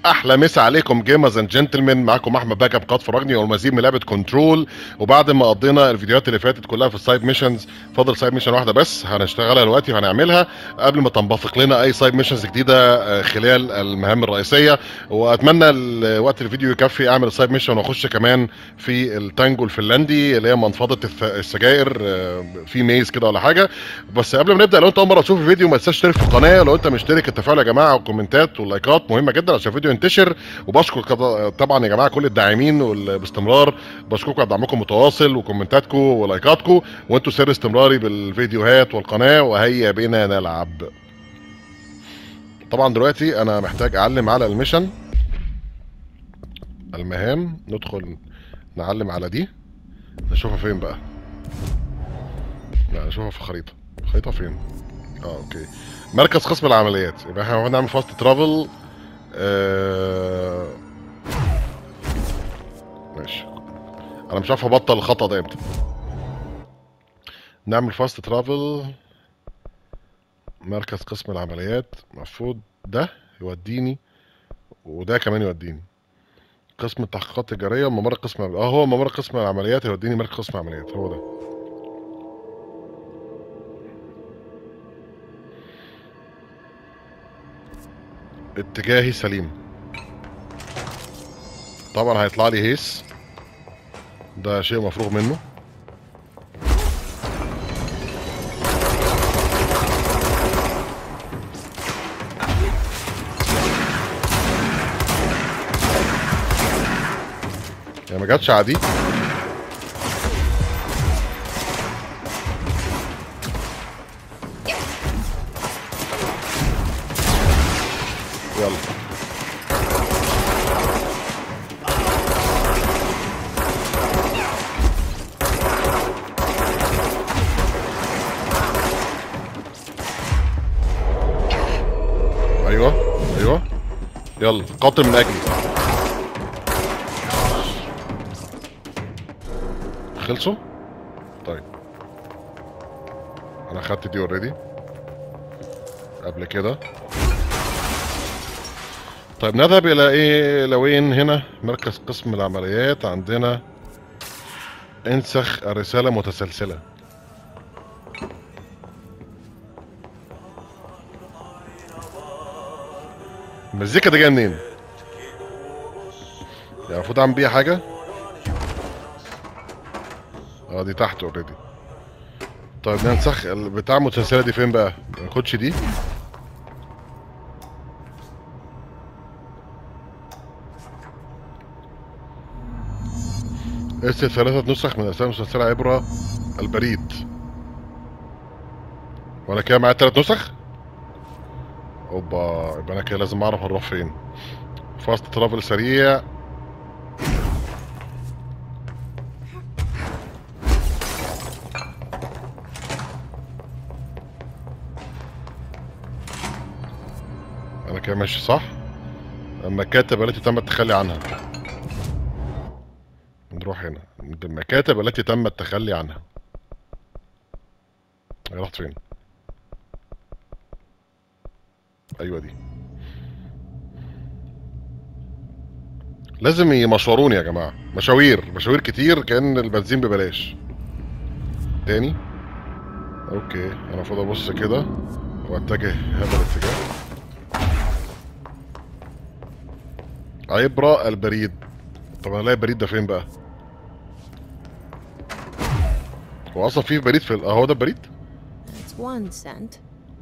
احلى مسا عليكم جيمرز اند جنتلمان معاكم احمد باكا بقاد فرجني والمزيد من لعبه كنترول وبعد ما قضينا الفيديوهات اللي فاتت كلها في السايد ميشنز فاضل سايد ميشن واحده بس هنشتغلها دلوقتي وهنعملها قبل ما تنبثق لنا اي سايد ميشنز جديده آه، خلال المهام الرئيسيه واتمنى ال- وقت الفيديو يكفي اعمل السايد ميشن واخش كمان في التانجو الفنلندي اللي هي منفضه الث- السجائر آه، في ميز كده ولا حاجه بس قبل ما نبدا لو انت اول مره تشوف الفيديو ما تنساش تشترك في القناه لو انت مشترك التفاعل يا جماعه والكومنتات واللايكات مهمه جدا عشان الفيديو ينتشر وبشكر كد- طبعا يا جماعه كل الداعمين وال- باستمرار بشكركم على دعمكم المتواصل وكومنتاتكم ولايكاتكم وانتوا سر استمراري بالفيديوهات والقناه وهيا بنا نلعب طبعا دلوقتي انا محتاج اعلم على الميشن المهام ندخل نعلم على دي نشوفها فين بقى لا نشوفها في الخريطه الخريطه فين اه اوكي مركز قسم العمليات يبقى احنا هنعمل فاست ترافل آه... ماشي انا مش عارف ابطل الخطا ده امتى نعمل فاست ترافل مركز قسم العمليات المفروض ده يوديني وده كمان يوديني قسم التحقيقات التجاريه ممر قسم اه هو ممر قسم العمليات هيوديني مركز قسم العمليات هو ده اتجاهي سليم طبعا هيطلع لي هيس ده شيء مفروغ منه يعني ما جاتش عادي يلا ايوه ايوه يلا قاتل من اجلي خلصوا طيب انا خدت دي اوريدي قبل كده طيب نذهب الى ايه لوين هنا مركز قسم العمليات عندنا انسخ الرسالة متسلسلة المزيكا دي جايه منين؟ يعني المفروض اعمل بيها حاجة؟ اه دي تحت اوريدي طيب ننسخ بتاع المتسلسلة دي فين بقى؟ ما ناخدش دي ارسل ثلاثة نسخ من الرسالة المسلسلة عبر البريد وانا كده معايا تلات نسخ اوبا يبقى انا كده لازم اعرف هنروح فين فاست ترافل سريع انا كده ماشي صح المكاتب التي تم التخلي عنها نروح هنا عند المكاتب التي تم التخلي عنها هي رحت فين ايوه دي لازم يمشوروني يا جماعه مشاوير مشاوير كتير كان البنزين ببلاش تاني اوكي انا المفروض ابص كده واتجه هذا الاتجاه عبرة البريد طب انا الاقي البريد ده فين بقى هو اصلا في بريد في ال- اهو ده البريد That's one cent.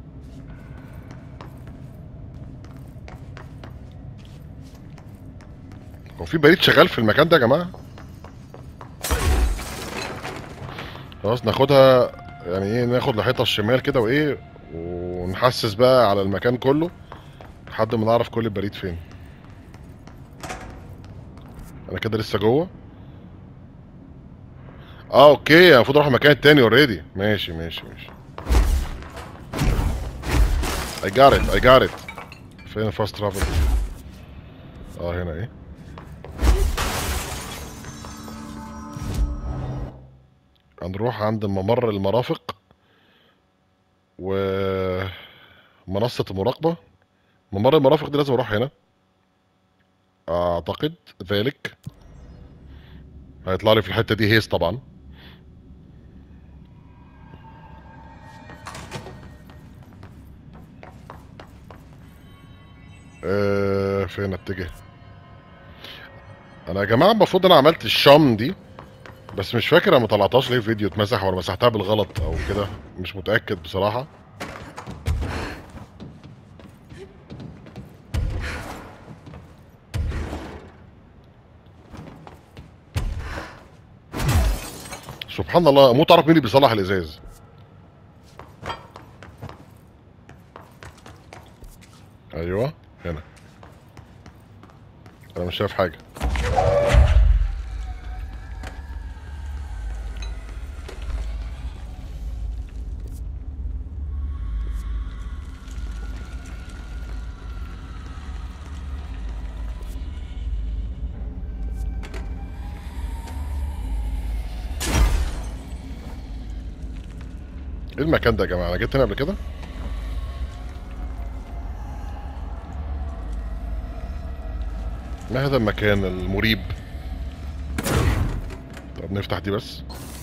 هو في بريد شغال في المكان ده يا جماعه خلاص ناخدها يعني ايه ناخد الحيطه الشمال كده وايه ونحسس بقى على المكان كله لحد ما نعرف كل البريد فين انا كده لسه جوه اه اوكي المفروض اروح مكان تاني اوريدي ماشي ماشي ماشي I got it I got it فين الفاست ترافل اه هنا ايه هنروح عند ممر المرافق ومنصة المراقبة ممر المرافق دي لازم اروح هنا اعتقد ذلك هيطلع لي في الحته دي هيس طبعا أه فين اتجه انا يا جماعه المفروض انا عملت الشام دي بس مش فاكر انا ما طلعتهاش ليه فيديو اتمسح ولا مسحتها بالغلط او كده مش متاكد بصراحه سبحان الله اموت اعرف مين اللي بيصلح الازاز ايوه هنا انا مش شايف حاجه ايه المكان ده يا جماعه انا جيت هنا قبل كده ما هذا المكان المريب طب نفتح دي بس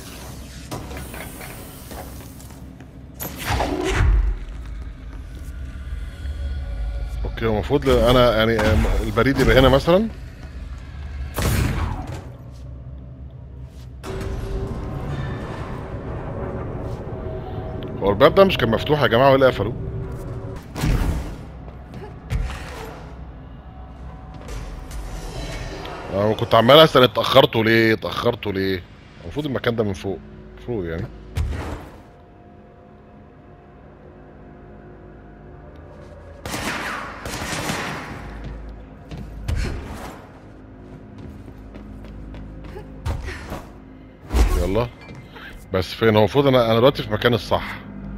اوكي المفروض انا يعني البريد يبقى هنا مثلا هو الباب ده مش كان مفتوح يا جماعه ولا قفلوه انا كنت عمال اسال اتاخرتوا ليه اتاخرتوا ليه المفروض المكان ده من فوق المفروض يعني يلا بس فين هو المفروض انا انا دلوقتي في المكان الصح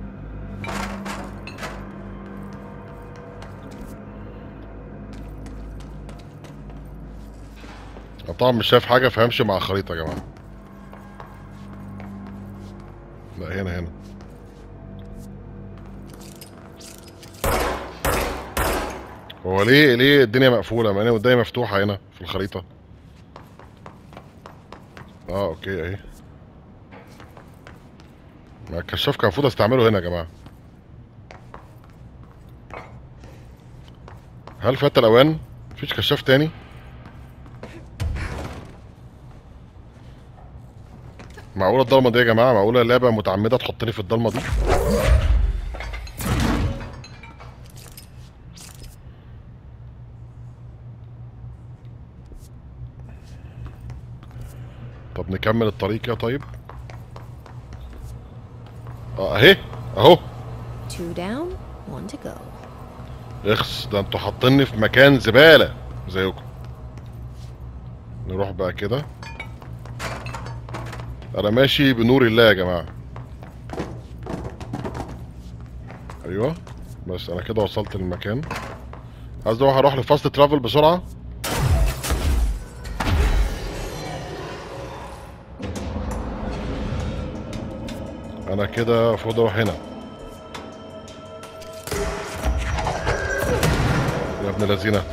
أنا طبعا مش شايف حاجه فهمشي مع الخريطه يا جماعه لا هنا هنا هو ليه ليه الدنيا مقفوله ما انا قدامي مفتوحه هنا في الخريطه اه اوكي اهي ما الكشاف كان المفروض استعمله هنا يا جماعه هل فات الاوان مفيش كشاف تاني معقوله الضلمه دي يا جماعه معقوله لعبه متعمده تحطني في الضلمه دي طب نكمل الطريق كده طيب اه اهي اهو Two down, one to go. اخس ده انتوا حاطيني في مكان زباله زيكم نروح بقى كده انا ماشي بنور الله يا جماعه ايوه بس انا كده وصلت للمكان عايز اروح اروح لفاست ترافل بسرعه انا كده المفروض اروح هنا يا ابن الذين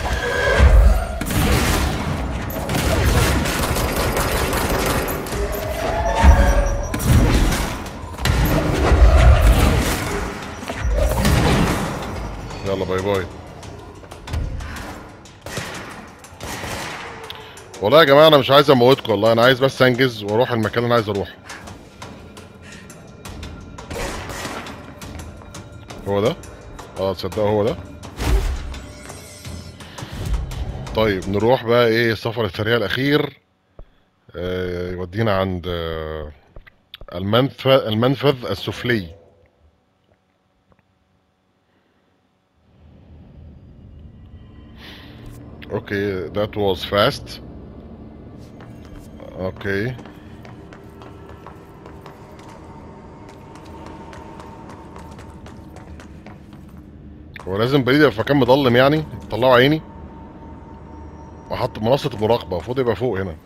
يلا باي باي والله يا جماعه انا مش عايز اموتكم والله انا عايز بس انجز واروح المكان اللي انا عايز اروحه هو ده اه تصدقوا هو ده طيب نروح بقى ايه السفر السريع الاخير آه يودينا عند آه المنفذ المنفذ السفلي Okay, that was fast. Okay. هو لازم بريد يبقى في مكان مظلم يعني طلعوا عيني وحط منصة المراقبة المفروض يبقى فوق هنا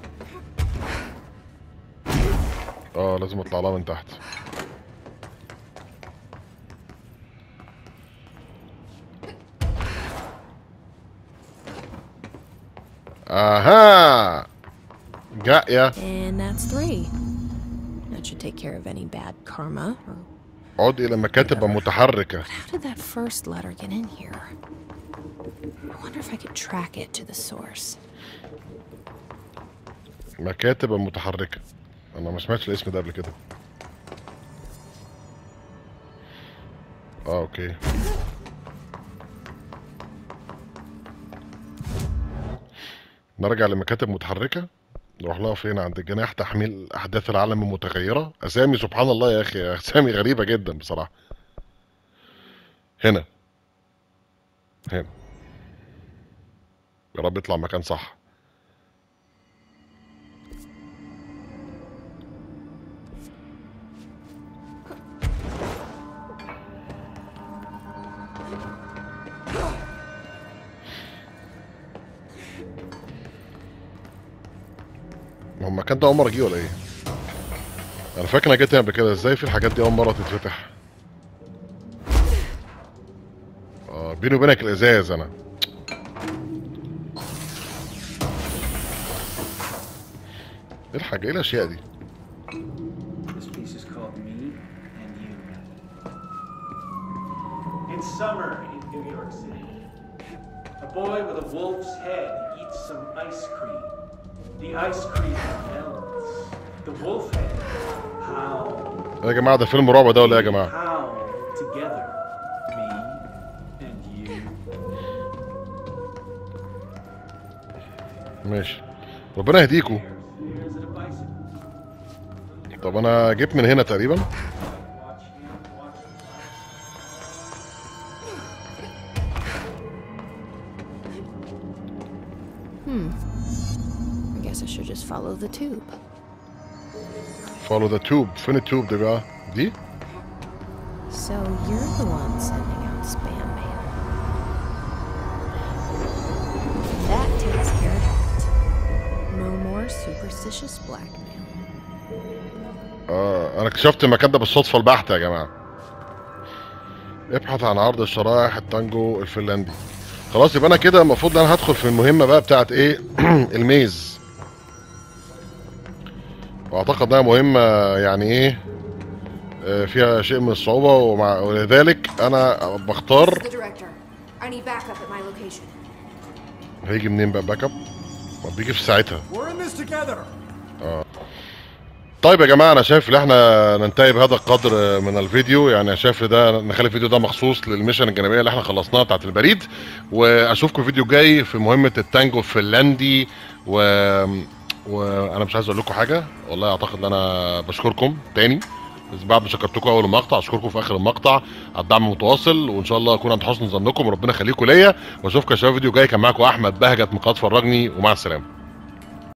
اه لازم اطلع لها من تحت اها جاية And that's three. That should take care of any bad karma. Or عد الى مكاتب متحركة how did that first letter get in here? I wonder if I could track it to the source. مكاتب متحركة انا ما سمعتش الاسم ده قبل كده اه اوكي نرجع لمكاتب متحركة نروح لها فين عند جناح تحميل احداث العالم المتغيرة اسامي سبحان الله يا اخي اسامي غريبة جدا بصراحة هنا هنا يا رب يطلع مكان صح ما هو المكان ده اول مره اجيه ولا ايه؟ انا فاكر انا جيت هنا قبل كده ازاي في الحاجات دي اول مره تتفتح؟ اه بيني وبينك الازاز انا ايه الحاجه ايه الاشياء دي؟ This piece is called Me and You. In summer in New York City, a boy with a wolf's head eats some ice cream. The ice cream melts. The wolf head howls. يا جماعه ده فيلم رعب ده ولا ايه يا جماعه؟ Howl together. Me and you. ماشي ربنا يهديكوا Here's a bicycle. طب انا جيت من هنا تقريبا Watch him, watch the I guess I should just follow the tube. فولو ذا توب فين التوب ده بقى؟ دي؟ So you're the one sending out spam mail. That takes care of that. No more superstitious blackmail. اه انا اكتشفت المكان ده بالصدفه البحته يا جماعه ابحث عن عرض الشرائح التانجو الفنلندي خلاص يبقى انا كده المفروض ان انا هدخل في المهمه بقى بتاعت ايه الميز واعتقد انها مهمه يعني ايه آه، فيها شيء من الصعوبه ومع ولذلك انا بختار The director. I need backup at my location. هيجي منين بقى باك اب ما بيجي في ساعتها We're in this together. طيب يا جماعه انا شايف ان احنا ننتهي بهذا القدر من الفيديو يعني شايف ده نخلي الفيديو ده مخصوص للميشن الجانبيه اللي احنا خلصناها بتاعت البريد واشوفكم الفيديو الجاي في مهمه التانجو الفنلندي و وانا مش عايز اقول لكم حاجه والله اعتقد ان انا بشكركم تاني بس بعد ما شكرتكم اول المقطع اشكركم في اخر المقطع على الدعم المتواصل وان شاء الله اكون عند حسن ظنكم وربنا يخليكم ليا واشوفكم يا شباب فيديو جاي كان معاكم احمد بهجت من قناه فرجني ومع السلامه